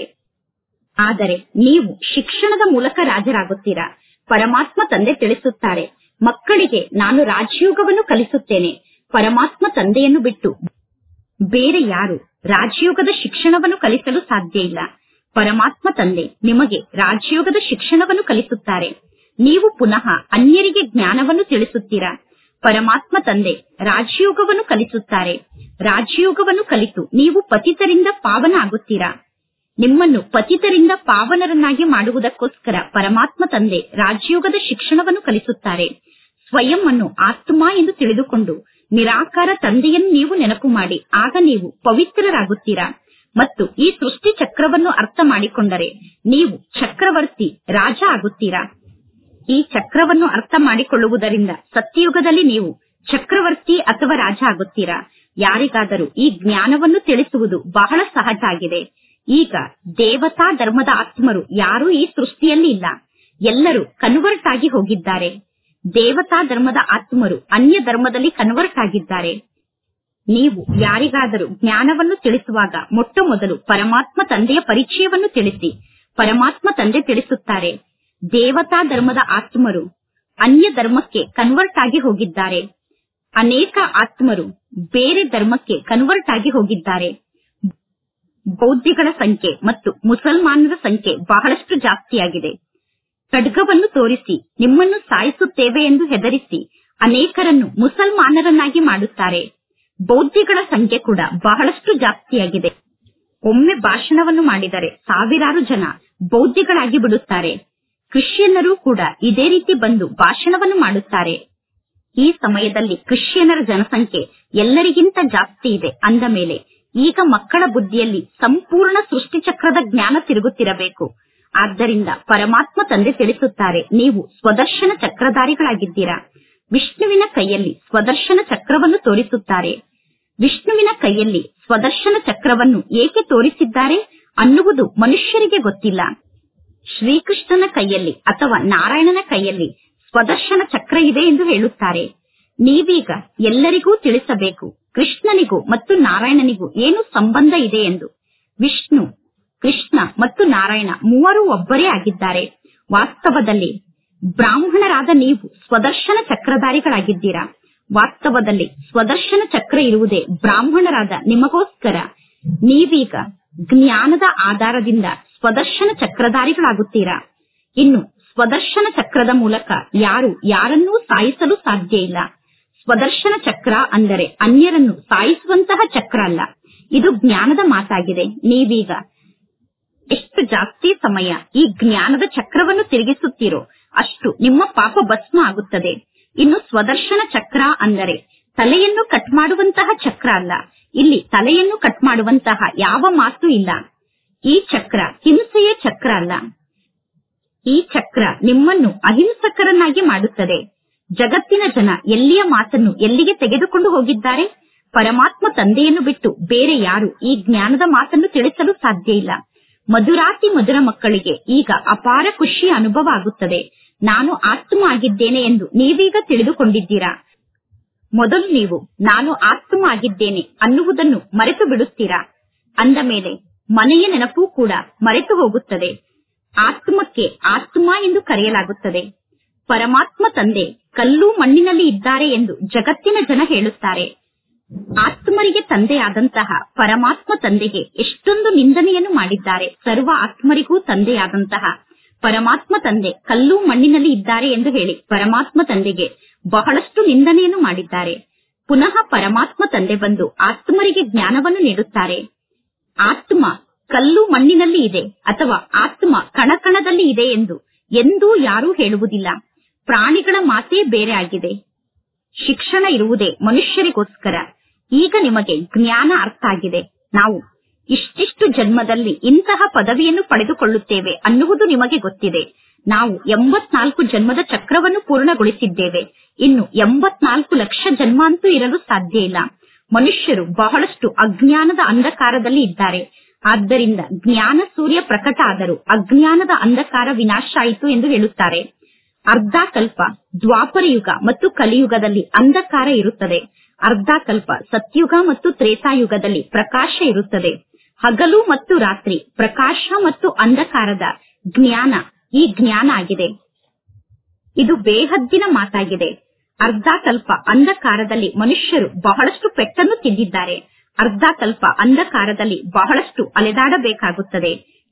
ಆದರೆ ನೀವು ಶಿಕ್ಷಣದ ಮೂಲಕ ರಾಜರಾಗುತ್ತೀರಾ ಪರಮಾತ್ಮ ತಂದೆ ತಿಳಿಸುತ್ತಾರೆ ಮಕ್ಕಳಿಗೆ ನಾನು ರಾಜಯೋಗವನ್ನು ಕಲಿಸುತ್ತೇನೆ ಪರಮಾತ್ಮ ತಂದೆಯನ್ನು ಬಿಟ್ಟು ಬೇರೆ ಯಾರು ರಾಜಯೋಗದ ಶಿಕ್ಷಣವನ್ನು ಕಲಿಸಲು ಸಾಧ್ಯ ಇಲ್ಲ ಪರಮಾತ್ಮ ತಂದೆ ನಿಮಗೆ ರಾಜಯೋಗದ ಶಿಕ್ಷಣವನ್ನು ಕಲಿಸುತ್ತಾರೆ ನೀವು ಪುನಃ ಅನ್ಯರಿಗೆ ಜ್ಞಾನವನ್ನು ತಿಳಿಸುತ್ತೀರಾ ಪರಮಾತ್ಮ ತಂದೆ ರಾಜಯೋಗವನ್ನು ಕಲಿಸುತ್ತಾರೆ ರಾಜಯೋಗವನ್ನು ಕಲಿತು ನೀವು ಪತಿತರಿಂದ ಪಾವನ ಆಗುತ್ತೀರಾ ನಿಮ್ಮನ್ನು ಪತಿತರಿಂದ ಪಾವನರನ್ನಾಗಿ ಮಾಡುವುದಕ್ಕೋಸ್ಕರ ಪರಮಾತ್ಮ ತಂದೆ ರಾಜಯೋಗದ ಶಿಕ್ಷಣವನ್ನು ಕಲಿಸುತ್ತಾರೆ ಸ್ವಯಂ ಅನ್ನು ಆತ್ಮ ಎಂದು ತಿಳಿದುಕೊಂಡು ನಿರಾಕಾರ ತಂದೆಯನ್ನು ನೀವು ನೆನಪು ಮಾಡಿ ಆಗ ನೀವು ಪವಿತ್ರರಾಗುತ್ತೀರಾ ಮತ್ತು ಈ ಸೃಷ್ಟಿ ಚಕ್ರವನ್ನು ಅರ್ಥ ಮಾಡಿಕೊಂಡರೆ ನೀವು ಚಕ್ರವರ್ತಿ ರಾಜ ಆಗುತ್ತೀರಾ ಈ ಚಕ್ರವನ್ನು ಅರ್ಥ ಮಾಡಿಕೊಳ್ಳುವುದರಿಂದ ಸತ್ಯಯುಗದಲ್ಲಿ ನೀವು ಚಕ್ರವರ್ತಿ ಅಥವಾ ರಾಜ ಆಗುತ್ತೀರಾ ಯಾರಿಗಾದರೂ ಈ ಜ್ಞಾನವನ್ನು ತಿಳಿಸುವುದು ಬಹಳ ಸಹಜ ಆಗಿದೆ ಈಗ ದೇವತಾ ಧರ್ಮದ ಆತ್ಮರು ಯಾರೂ ಈ ಸೃಷ್ಟಿಯಲ್ಲಿ ಇಲ್ಲ ಎಲ್ಲರೂ ಕನ್ವರ್ಟ್ ಆಗಿ ಹೋಗಿದ್ದಾರೆ ದೇವತಾ ಧರ್ಮದ ಆತ್ಮರು ಅನ್ಯ ಧರ್ಮದಲ್ಲಿ ಕನ್ವರ್ಟ್ ಆಗಿದ್ದಾರೆ ನೀವು ಯಾರಿಗಾದರೂ ಜ್ಞಾನವನ್ನು ತಿಳಿಸುವಾಗ ಮೊಟ್ಟ ಮೊದಲು ಪರಮಾತ್ಮ ತಂದೆಯ ಪರಿಚಯವನ್ನು ತಿಳಿಸಿ ಪರಮಾತ್ಮ ತಂದೆ ತಿಳಿಸುತ್ತಾರೆ ದೇವತಾ ಧರ್ಮದ ಆತ್ಮರು ಅನ್ಯ ಧರ್ಮಕ್ಕೆ ಕನ್ವರ್ಟ್ ಆಗಿ ಹೋಗಿದ್ದಾರೆ ಅನೇಕ ಆತ್ಮರು ಬೇರೆ ಧರ್ಮಕ್ಕೆ ಕನ್ವರ್ಟ್ ಆಗಿ ಹೋಗಿದ್ದಾರೆ ಬೌದ್ಧಿಗಳ ಸಂಖ್ಯೆ ಮತ್ತು ಮುಸಲ್ಮಾನರ ಸಂಖ್ಯೆ ಬಹಳಷ್ಟು ಜಾಸ್ತಿಯಾಗಿದೆ ಖಡ್ಗವನ್ನು ತೋರಿಸಿ ನಿಮ್ಮನ್ನು ಸಾಯಿಸುತ್ತೇವೆ ಎಂದು ಹೆದರಿಸಿ ಅನೇಕರನ್ನು ಮುಸಲ್ಮಾನರನ್ನಾಗಿ ಮಾಡುತ್ತಾರೆ ಬೌದ್ಧಿಗಳ ಸಂಖ್ಯೆ ಕೂಡ ಬಹಳಷ್ಟು ಜಾಸ್ತಿಯಾಗಿದೆ ಒಮ್ಮೆ ಭಾಷಣವನ್ನು ಮಾಡಿದರೆ ಸಾವಿರಾರು ಜನ ಬೌದ್ಧಿಗಳಾಗಿ ಬಿಡುತ್ತಾರೆ ಕ್ರಿಶ್ಚಿಯನ್ನರು ಕೂಡ ಇದೇ ರೀತಿ ಬಂದು ಭಾಷಣವನ್ನು ಮಾಡುತ್ತಾರೆ ಈ ಸಮಯದಲ್ಲಿ ಕ್ರಿಶ್ಚಿಯನ್ನರ ಜನಸಂಖ್ಯೆ ಎಲ್ಲರಿಗಿಂತ ಜಾಸ್ತಿ ಇದೆ ಅಂದ ಮೇಲೆ ಈಗ ಮಕ್ಕಳ ಬುದ್ಧಿಯಲ್ಲಿ ಸಂಪೂರ್ಣ ಸೃಷ್ಟಿ ಚಕ್ರದ ಜ್ಞಾನ ತಿರುಗುತ್ತಿರಬೇಕು ಆದ್ದರಿಂದ ಪರಮಾತ್ಮ ತಂದೆ ತಿಳಿಸುತ್ತಾರೆ ನೀವು ಸ್ವದರ್ಶನ ಚಕ್ರಧಾರಿಗಳಾಗಿದ್ದೀರಾ ವಿಷ್ಣುವಿನ ಕೈಯಲ್ಲಿ ಸ್ವದರ್ಶನ ಚಕ್ರವನ್ನು ತೋರಿಸುತ್ತಾರೆ ವಿಷ್ಣುವಿನ ಕೈಯಲ್ಲಿ ಸ್ವದರ್ಶನ ಚಕ್ರವನ್ನು ಏಕೆ ತೋರಿಸಿದ್ದಾರೆ ಅನ್ನುವುದು ಮನುಷ್ಯರಿಗೆ ಗೊತ್ತಿಲ್ಲ ಶ್ರೀಕೃಷ್ಣನ ಕೈಯಲ್ಲಿ ಅಥವಾ ನಾರಾಯಣನ ಕೈಯಲ್ಲಿ ಸ್ವದರ್ಶನ ಚಕ್ರ ಇದೆ ಎಂದು ಹೇಳುತ್ತಾರೆ ನೀವೀಗ ಎಲ್ಲರಿಗೂ ತಿಳಿಸಬೇಕು ಕೃಷ್ಣನಿಗೂ ಮತ್ತು ನಾರಾಯಣನಿಗೂ ಏನು ಸಂಬಂಧ ಇದೆ ಎಂದು ವಿಷ್ಣು ಕೃಷ್ಣ ಮತ್ತು ನಾರಾಯಣ ಮೂವರು ಒಬ್ಬರೇ ಆಗಿದ್ದಾರೆ ವಾಸ್ತವದಲ್ಲಿ ಬ್ರಾಹ್ಮಣರಾದ ನೀವು ಸ್ವದರ್ಶನ ಚಕ್ರಧಾರಿಗಳಾಗಿದ್ದೀರಾ ವಾಸ್ತವದಲ್ಲಿ ಸ್ವದರ್ಶನ ಚಕ್ರ ಇರುವುದೇ ಬ್ರಾಹ್ಮಣರಾದ ನಿಮಗೋಸ್ಕರ ನೀವೀಗ ಜ್ಞಾನದ ಆಧಾರದಿಂದ ಸ್ವದರ್ಶನ ಚಕ್ರಧಾರಿಗಳಾಗುತ್ತೀರಾ ಇನ್ನು ಸ್ವದರ್ಶನ ಚಕ್ರದ ಮೂಲಕ ಯಾರು ಯಾರನ್ನೂ ಸಾಯಿಸಲು ಸಾಧ್ಯ ಇಲ್ಲ ಸ್ವದರ್ಶನ ಚಕ್ರ ಅಂದರೆ ಅನ್ಯರನ್ನು ಸಾಯಿಸುವಂತಹ ಚಕ್ರ ಅಲ್ಲ ಇದು ಜ್ಞಾನದ ಮಾತಾಗಿದೆ ನೀವೀಗ ಎಷ್ಟು ಜಾಸ್ತಿ ಸಮಯ ಈ ಜ್ಞಾನದ ಚಕ್ರವನ್ನು ತಿರುಗಿಸುತ್ತೀರೋ ಅಷ್ಟು ನಿಮ್ಮ ಪಾಪ ಭಸ್ಮ ಆಗುತ್ತದೆ ಇನ್ನು ಸ್ವದರ್ಶನ ಚಕ್ರ ಅಂದರೆ ತಲೆಯನ್ನು ಕಟ್ ಮಾಡುವಂತಹ ಚಕ್ರ ಅಲ್ಲ ಇಲ್ಲಿ ತಲೆಯನ್ನು ಕಟ್ ಮಾಡುವಂತಹ ಯಾವ ಮಾತು ಇಲ್ಲ ಈ ಚಕ್ರ ಹಿಂಸೆಯ ಚಕ್ರ ಅಲ್ಲ ಈ ಚಕ್ರ ನಿಮ್ಮನ್ನು ಅಹಿಂಸಕರನ್ನಾಗಿ ಮಾಡುತ್ತದೆ ಜಗತ್ತಿನ ಜನ ಎಲ್ಲಿಯ ಮಾತನ್ನು ಎಲ್ಲಿಗೆ ತೆಗೆದುಕೊಂಡು ಹೋಗಿದ್ದಾರೆ ಪರಮಾತ್ಮ ತಂದೆಯನ್ನು ಬಿಟ್ಟು ಬೇರೆ ಯಾರು ಈ ಜ್ಞಾನದ ಮಾತನ್ನು ತಿಳಿಸಲು ಸಾಧ್ಯ ಇಲ್ಲ ಮಧುರಾತಿ ಮಧುರ ಮಕ್ಕಳಿಗೆ ಈಗ ಅಪಾರ ಖುಷಿಯ ಅನುಭವ ಆಗುತ್ತದೆ ನಾನು ಆತ್ಮ ಆಗಿದ್ದೇನೆ ಎಂದು ನೀವೀಗ ತಿಳಿದುಕೊಂಡಿದ್ದೀರಾ ಮೊದಲು ನೀವು ನಾನು ಆತ್ಮ ಆಗಿದ್ದೇನೆ ಅನ್ನುವುದನ್ನು ಮರೆತು ಬಿಡುತ್ತೀರಾ ಅಂದ ಮೇಲೆ ಮನೆಯ ನೆನಪು ಕೂಡ ಮರೆತು ಹೋಗುತ್ತದೆ ಆತ್ಮಕ್ಕೆ ಆತ್ಮ ಎಂದು ಕರೆಯಲಾಗುತ್ತದೆ ಪರಮಾತ್ಮ ತಂದೆ ಕಲ್ಲು ಮಣ್ಣಿನಲ್ಲಿ ಇದ್ದಾರೆ ಎಂದು ಜಗತ್ತಿನ ಜನ ಹೇಳುತ್ತಾರೆ ಆತ್ಮರಿಗೆ ತಂದೆಯಾದಂತಹ ಪರಮಾತ್ಮ ತಂದೆಗೆ ಎಷ್ಟೊಂದು ನಿಂದನೆಯನ್ನು ಮಾಡಿದ್ದಾರೆ ಸರ್ವ ಆತ್ಮರಿಗೂ ತಂದೆಯಾದಂತಹ ಪರಮಾತ್ಮ ತಂದೆ ಕಲ್ಲು ಮಣ್ಣಿನಲ್ಲಿ ಇದ್ದಾರೆ ಎಂದು ಹೇಳಿ ಪರಮಾತ್ಮ ತಂದೆಗೆ ಬಹಳಷ್ಟು ನಿಂದನೆಯನ್ನು ಮಾಡಿದ್ದಾರೆ ಪುನಃ ಪರಮಾತ್ಮ ತಂದೆ ಬಂದು ಆತ್ಮರಿಗೆ ಜ್ಞಾನವನ್ನು ನೀಡುತ್ತಾರೆ ಆತ್ಮ ಕಲ್ಲು ಮಣ್ಣಿನಲ್ಲಿ ಇದೆ ಅಥವಾ ಆತ್ಮ ಕಣಕಣದಲ್ಲಿ ಇದೆ ಎಂದು ಎಂದೂ ಯಾರೂ ಹೇಳುವುದಿಲ್ಲ ಪ್ರಾಣಿಗಳ ಮಾತೇ ಬೇರೆ ಆಗಿದೆ ಶಿಕ್ಷಣ ಇರುವುದೇ ಮನುಷ್ಯರಿಗೋಸ್ಕರ ಈಗ ನಿಮಗೆ ಜ್ಞಾನ ಅರ್ಥ ಆಗಿದೆ ನಾವು ಇಷ್ಟಿಷ್ಟು ಜನ್ಮದಲ್ಲಿ ಇಂತಹ ಪದವಿಯನ್ನು ಪಡೆದುಕೊಳ್ಳುತ್ತೇವೆ ಅನ್ನುವುದು ನಿಮಗೆ ಗೊತ್ತಿದೆ ನಾವು ಎಂಬತ್ನಾಲ್ಕು ಜನ್ಮದ ಚಕ್ರವನ್ನು ಪೂರ್ಣಗೊಳಿಸಿದ್ದೇವೆ ಇನ್ನು ಎಂಬತ್ನಾಲ್ಕು ಲಕ್ಷ ಜನ್ಮ ಅಂತೂ ಇರಲು ಸಾಧ್ಯ ಇಲ್ಲ ಮನುಷ್ಯರು ಬಹಳಷ್ಟು ಅಜ್ಞಾನದ ಅಂಧಕಾರದಲ್ಲಿ ಇದ್ದಾರೆ ಆದ್ದರಿಂದ ಜ್ಞಾನ ಸೂರ್ಯ ಪ್ರಕಟ ಆದರೂ ಅಜ್ಞಾನದ ಅಂಧಕಾರ ವಿನಾಶ ಆಯಿತು ಎಂದು ಹೇಳುತ್ತಾರೆ ಅರ್ಧ ಕಲ್ಪ ದ್ವಾಪರ ಯುಗ ಮತ್ತು ಕಲಿಯುಗದಲ್ಲಿ ಅಂಧಕಾರ ಇರುತ್ತದೆ ಅರ್ಧ ಕಲ್ಪ ಸತ್ಯುಗ ಮತ್ತು ತ್ರೇತಾಯುಗದಲ್ಲಿ ಪ್ರಕಾಶ ಇರುತ್ತದೆ ಹಗಲು ಮತ್ತು ರಾತ್ರಿ ಪ್ರಕಾಶ ಮತ್ತು ಅಂಧಕಾರದ ಜ್ಞಾನ ಈ ಜ್ಞಾನ ಆಗಿದೆ ಇದು ಬೇಹದ್ದಿನ ಮಾತಾಗಿದೆ ಅರ್ಧ ಕಲ್ಪ ಅಂಧಕಾರದಲ್ಲಿ ಮನುಷ್ಯರು ಬಹಳಷ್ಟು ಪೆಟ್ಟನ್ನು ತಿಂದಿದ್ದಾರೆ ಅರ್ಧ ಕಲ್ಪ ಅಂಧಕಾರದಲ್ಲಿ ಬಹಳಷ್ಟು ಅಲೆದಾಡಬೇಕಾಗುತ್ತದೆ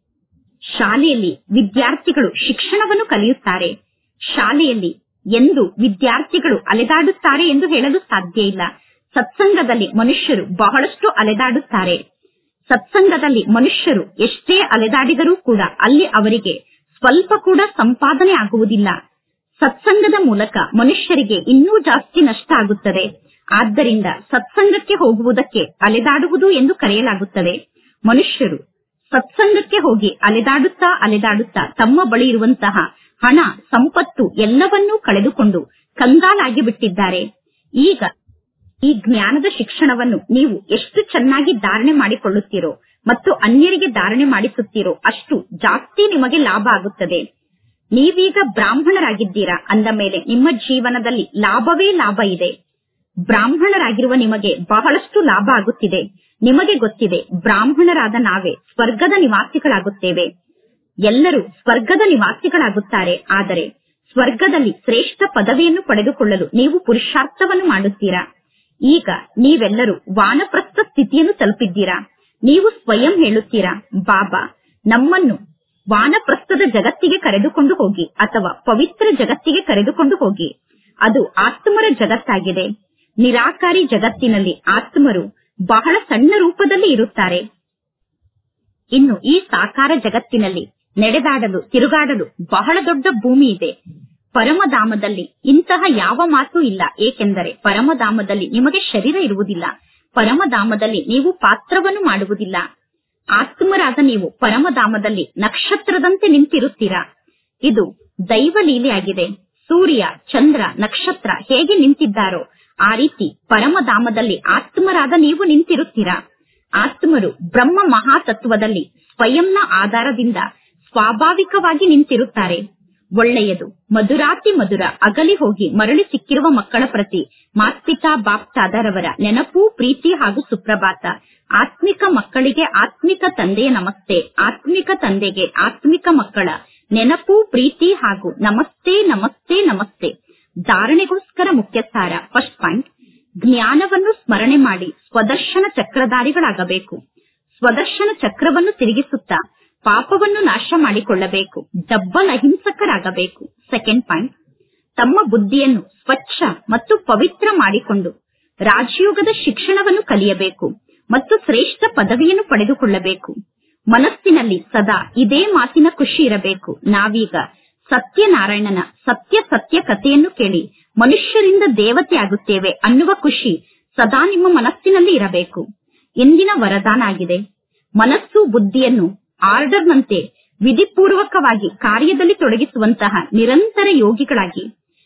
ಶಾಲೆಯಲ್ಲಿ ವಿದ್ಯಾರ್ಥಿಗಳು ಶಿಕ್ಷಣವನ್ನು ಕಲಿಯುತ್ತಾರೆ ಶಾಲೆಯಲ್ಲಿ ಎಂದು ವಿದ್ಯಾರ್ಥಿಗಳು ಅಲೆದಾಡುತ್ತಾರೆ ಎಂದು ಹೇಳಲು ಸಾಧ್ಯ ಇಲ್ಲ ಸತ್ಸಂಗದಲ್ಲಿ ಮನುಷ್ಯರು ಬಹಳಷ್ಟು ಅಲೆದಾಡುತ್ತಾರೆ ಸತ್ಸಂಗದಲ್ಲಿ ಮನುಷ್ಯರು ಎಷ್ಟೇ ಅಲೆದಾಡಿದರೂ ಕೂಡ ಅಲ್ಲಿ ಅವರಿಗೆ ಸ್ವಲ್ಪ ಕೂಡ ಸಂಪಾದನೆ ಆಗುವುದಿಲ್ಲ ಸತ್ಸಂಗದ ಮೂಲಕ ಮನುಷ್ಯರಿಗೆ ಇನ್ನೂ ಜಾಸ್ತಿ ನಷ್ಟ ಆಗುತ್ತದೆ ಆದ್ದರಿಂದ ಸತ್ಸಂಗಕ್ಕೆ ಹೋಗುವುದಕ್ಕೆ ಅಲೆದಾಡುವುದು ಎಂದು ಕರೆಯಲಾಗುತ್ತದೆ ಮನುಷ್ಯರು ಸತ್ಸಂಗಕ್ಕೆ ಹೋಗಿ ಅಲೆದಾಡುತ್ತಾ ಅಲೆದಾಡುತ್ತಾ ತಮ್ಮ ಬಳಿ ಇರುವಂತಹ ಹಣ ಸಂಪತ್ತು ಎಲ್ಲವನ್ನೂ ಕಳೆದುಕೊಂಡು ಕಂಗಾಲಾಗಿ ಬಿಟ್ಟಿದ್ದಾರೆ ಈಗ ಈ ಜ್ಞಾನದ ಶಿಕ್ಷಣವನ್ನು ನೀವು ಎಷ್ಟು ಚೆನ್ನಾಗಿ ಧಾರಣೆ ಮಾಡಿಕೊಳ್ಳುತ್ತೀರೋ ಮತ್ತು ಅನ್ಯರಿಗೆ ಧಾರಣೆ ಮಾಡಿಸುತ್ತೀರೋ ಅಷ್ಟು ಜಾಸ್ತಿ ನಿಮಗೆ ಲಾಭ ಆಗುತ್ತದೆ ನೀವೀಗ ಬ್ರಾಹ್ಮಣರಾಗಿದ್ದೀರಾ ಅಂದ ಮೇಲೆ ನಿಮ್ಮ ಜೀವನದಲ್ಲಿ ಲಾಭವೇ ಲಾಭ ಇದೆ ಬ್ರಾಹ್ಮಣರಾಗಿರುವ ನಿಮಗೆ ಬಹಳಷ್ಟು ಲಾಭ ಆಗುತ್ತಿದೆ ನಿಮಗೆ ಗೊತ್ತಿದೆ ಬ್ರಾಹ್ಮಣರಾದ ನಾವೇ ಸ್ವರ್ಗದ ನಿವಾಸಿಗಳಾಗುತ್ತೇವೆ ಎಲ್ಲರೂ ಸ್ವರ್ಗದ ನಿವಾಸಿಗಳಾಗುತ್ತಾರೆ ಆದರೆ ಸ್ವರ್ಗದಲ್ಲಿ ಶ್ರೇಷ್ಠ ಪದವಿಯನ್ನು ಪಡೆದುಕೊಳ್ಳಲು ನೀವು ಪುರುಷಾರ್ಥವನ್ನು ಮಾಡುತ್ತೀರಾ ಈಗ ನೀವೆಲ್ಲರೂ ವಾನಪ್ರಸ್ಥ ಸ್ಥಿತಿಯನ್ನು ತಲುಪಿದ್ದೀರಾ ನೀವು ಸ್ವಯಂ ಹೇಳುತ್ತೀರಾ ಬಾಬಾ ನಮ್ಮನ್ನು ವಾನಪ್ರಸ್ಥದ ಜಗತ್ತಿಗೆ ಕರೆದುಕೊಂಡು ಹೋಗಿ ಅಥವಾ ಪವಿತ್ರ ಜಗತ್ತಿಗೆ ಕರೆದುಕೊಂಡು ಹೋಗಿ ಅದು ಆತ್ಮರ ಜಗತ್ತಾಗಿದೆ ನಿರಾಕಾರಿ ಜಗತ್ತಿನಲ್ಲಿ ಆತ್ಮರು ಬಹಳ ಸಣ್ಣ ರೂಪದಲ್ಲಿ ಇರುತ್ತಾರೆ ಇನ್ನು ಈ ಸಾಕಾರ ಜಗತ್ತಿನಲ್ಲಿ ನಡೆದಾಡಲು ತಿರುಗಾಡಲು ಬಹಳ ದೊಡ್ಡ ಭೂಮಿ ಇದೆ ಪರಮಧಾಮದಲ್ಲಿ ಇಂತಹ ಯಾವ ಮಾತು ಇಲ್ಲ ಏಕೆಂದರೆ ಪರಮಧಾಮದಲ್ಲಿ ನಿಮಗೆ ಶರೀರ ಇರುವುದಿಲ್ಲ ಪರಮಧಾಮದಲ್ಲಿ ನೀವು ಪಾತ್ರವನ್ನು ಮಾಡುವುದಿಲ್ಲ ಆತ್ಮರಾದ ನೀವು ಪರಮಧಾಮದಲ್ಲಿ ನಕ್ಷತ್ರದಂತೆ ನಿಂತಿರುತ್ತೀರಾ ಇದು ದೈವ ಲೀಲೆಯಾಗಿದೆ ಸೂರ್ಯ ಚಂದ್ರ ನಕ್ಷತ್ರ ಹೇಗೆ ನಿಂತಿದ್ದಾರೋ ಆ ರೀತಿ ಪರಮಧಾಮದಲ್ಲಿ ಆತ್ಮರಾದ ನೀವು ನಿಂತಿರುತ್ತೀರಾ ಆತ್ಮರು ಬ್ರಹ್ಮ ಮಹಾತತ್ವದಲ್ಲಿ ಸ್ವಯಂನ ಆಧಾರದಿಂದ ಸ್ವಾಭಾವಿಕವಾಗಿ ನಿಂತಿರುತ್ತಾರೆ ಒಳ್ಳೆಯದು ಮಧುರಾತಿ ಮಧುರ ಅಗಲಿ ಹೋಗಿ ಮರಳಿ ಸಿಕ್ಕಿರುವ ಮಕ್ಕಳ ಪ್ರತಿ ಮಾತ್ಪಿತಾ ಬಾಪ್ತಾದರವರ ನೆನಪು ಪ್ರೀತಿ ಹಾಗೂ ಸುಪ್ರಭಾತ ಆತ್ಮಿಕ ಮಕ್ಕಳಿಗೆ ಆತ್ಮಿಕ ತಂದೆಯ ನಮಸ್ತೆ ಆತ್ಮಿಕ ತಂದೆಗೆ ಆತ್ಮಿಕ ಮಕ್ಕಳ ನೆನಪು ಪ್ರೀತಿ ಹಾಗೂ ನಮಸ್ತೆ ನಮಸ್ತೆ ನಮಸ್ತೆ ಧಾರಣೆಗೋಸ್ಕರ ಮುಖ್ಯ ಸಾರ ಫಸ್ಟ್ ಪಾಯಿಂಟ್ ಜ್ಞಾನವನ್ನು ಸ್ಮರಣೆ ಮಾಡಿ ಸ್ವದರ್ಶನ ಚಕ್ರಧಾರಿಗಳಾಗಬೇಕು ಸ್ವದರ್ಶನ ಚಕ್ರವನ್ನು ತಿರುಗಿಸುತ್ತಾ ಪಾಪವನ್ನು ನಾಶ ಮಾಡಿಕೊಳ್ಳಬೇಕು ಡಬ್ಬಲ್ ಅಹಿಂಸಕರಾಗಬೇಕು ಸೆಕೆಂಡ್ ಪಾಯಿಂಟ್ ತಮ್ಮ ಬುದ್ಧಿಯನ್ನು ಸ್ವಚ್ಛ ಮತ್ತು ಪವಿತ್ರ ಮಾಡಿಕೊಂಡು ರಾಜಯೋಗದ ಶಿಕ್ಷಣವನ್ನು ಕಲಿಯಬೇಕು ಮತ್ತು ಶ್ರೇಷ್ಠ ಪದವಿಯನ್ನು ಪಡೆದುಕೊಳ್ಳಬೇಕು ಮನಸ್ಸಿನಲ್ಲಿ ಸದಾ ಇದೇ ಮಾತಿನ ಖುಷಿ ಇರಬೇಕು ನಾವೀಗ ಸತ್ಯನಾರಾಯಣನ ಸತ್ಯ ಸತ್ಯ ಕಥೆಯನ್ನು ಕೇಳಿ ಮನುಷ್ಯರಿಂದ ದೇವತೆ ಆಗುತ್ತೇವೆ ಅನ್ನುವ ಖುಷಿ ಸದಾ ನಿಮ್ಮ ಮನಸ್ಸಿನಲ್ಲಿ ಇರಬೇಕು ಇಂದಿನ ವರದಾನ ಆಗಿದೆ ಮನಸ್ಸು ಬುದ್ಧಿಯನ್ನು ಆರ್ಡರ್ನಂತೆ ವಿಧಿಪೂರ್ವಕವಾಗಿ ಕಾರ್ಯದಲ್ಲಿ ತೊಡಗಿಸುವಂತಹ ನಿರಂತರ ಯೋಗಿಗಳಾಗಿ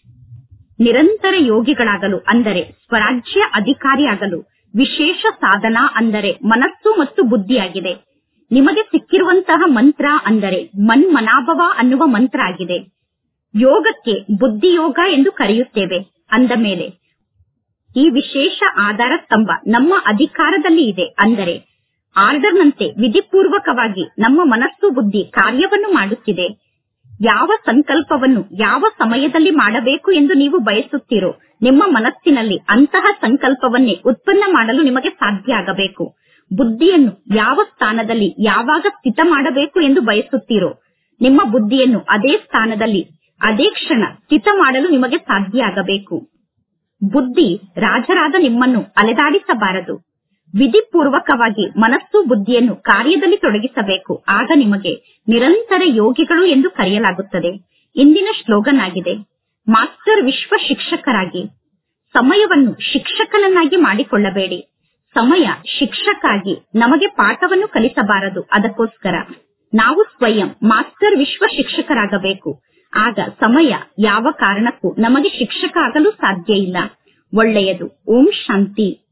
ನಿರಂತರ ಯೋಗಿಗಳಾಗಲು ಅಂದರೆ ಸ್ವರಾಜ್ಯ ಅಧಿಕಾರಿಯಾಗಲು ವಿಶೇಷ ಸಾಧನ ಅಂದರೆ ಮನಸ್ಸು ಮತ್ತು ಬುದ್ಧಿಯಾಗಿದೆ ನಿಮಗೆ ಸಿಕ್ಕಿರುವಂತಹ ಮಂತ್ರ ಅಂದರೆ ಮನ್ಮನಾಭವ ಅನ್ನುವ ಮಂತ್ರ ಆಗಿದೆ ಯೋಗಕ್ಕೆ ಬುದ್ಧಿಯೋಗ ಎಂದು ಕರೆಯುತ್ತೇವೆ ಅಂದ ಮೇಲೆ ಈ ವಿಶೇಷ ಆಧಾರ ಸ್ತಂಭ ನಮ್ಮ ಅಧಿಕಾರದಲ್ಲಿ ಇದೆ ಅಂದರೆ ಆರ್ಡರ್ನಂತೆ ವಿಧಿಪೂರ್ವಕವಾಗಿ ನಮ್ಮ ಮನಸ್ಸು ಬುದ್ಧಿ ಕಾರ್ಯವನ್ನು ಮಾಡುತ್ತಿದೆ ಯಾವ ಸಂಕಲ್ಪವನ್ನು ಯಾವ ಸಮಯದಲ್ಲಿ ಮಾಡಬೇಕು ಎಂದು ನೀವು ಬಯಸುತ್ತೀರೋ ನಿಮ್ಮ ಮನಸ್ಸಿನಲ್ಲಿ ಅಂತಹ ಸಂಕಲ್ಪವನ್ನೇ ಉತ್ಪನ್ನ ಮಾಡಲು ನಿಮಗೆ ಸಾಧ್ಯ ಆಗಬೇಕು ಬುದ್ಧಿಯನ್ನು ಯಾವ ಸ್ಥಾನದಲ್ಲಿ ಯಾವಾಗ ಸ್ಥಿತ ಮಾಡಬೇಕು ಎಂದು ಬಯಸುತ್ತೀರೋ ನಿಮ್ಮ ಬುದ್ಧಿಯನ್ನು ಅದೇ ಸ್ಥಾನದಲ್ಲಿ ಅದೇ ಕ್ಷಣ ಸ್ಥಿತ ಮಾಡಲು ನಿಮಗೆ ಸಾಧ್ಯ ಆಗಬೇಕು ಬುದ್ಧಿ ರಾಜರಾದ ನಿಮ್ಮನ್ನು ಅಲೆದಾಡಿಸಬಾರದು ವಿಧಿಪೂರ್ವಕವಾಗಿ ಮನಸ್ಸು ಬುದ್ಧಿಯನ್ನು ಕಾರ್ಯದಲ್ಲಿ ತೊಡಗಿಸಬೇಕು ಆಗ ನಿಮಗೆ ನಿರಂತರ ಯೋಗಿಗಳು ಎಂದು ಕರೆಯಲಾಗುತ್ತದೆ ಇಂದಿನ ಶ್ಲೋಗನ್ ಆಗಿದೆ ಮಾಸ್ಟರ್ ವಿಶ್ವ ಶಿಕ್ಷಕರಾಗಿ ಸಮಯವನ್ನು ಶಿಕ್ಷಕನನ್ನಾಗಿ ಮಾಡಿಕೊಳ್ಳಬೇಡಿ ಸಮಯ ಶಿಕ್ಷಕಾಗಿ ನಮಗೆ ಪಾಠವನ್ನು ಕಲಿಸಬಾರದು ಅದಕ್ಕೋಸ್ಕರ ನಾವು ಸ್ವಯಂ ಮಾಸ್ಟರ್ ವಿಶ್ವ ಶಿಕ್ಷಕರಾಗಬೇಕು ಆಗ ಸಮಯ ಯಾವ ಕಾರಣಕ್ಕೂ ನಮಗೆ ಶಿಕ್ಷಕ ಆಗಲು ಸಾಧ್ಯ ಇಲ್ಲ ಒಳ್ಳೆಯದು ಓಂ ಶಾಂತಿ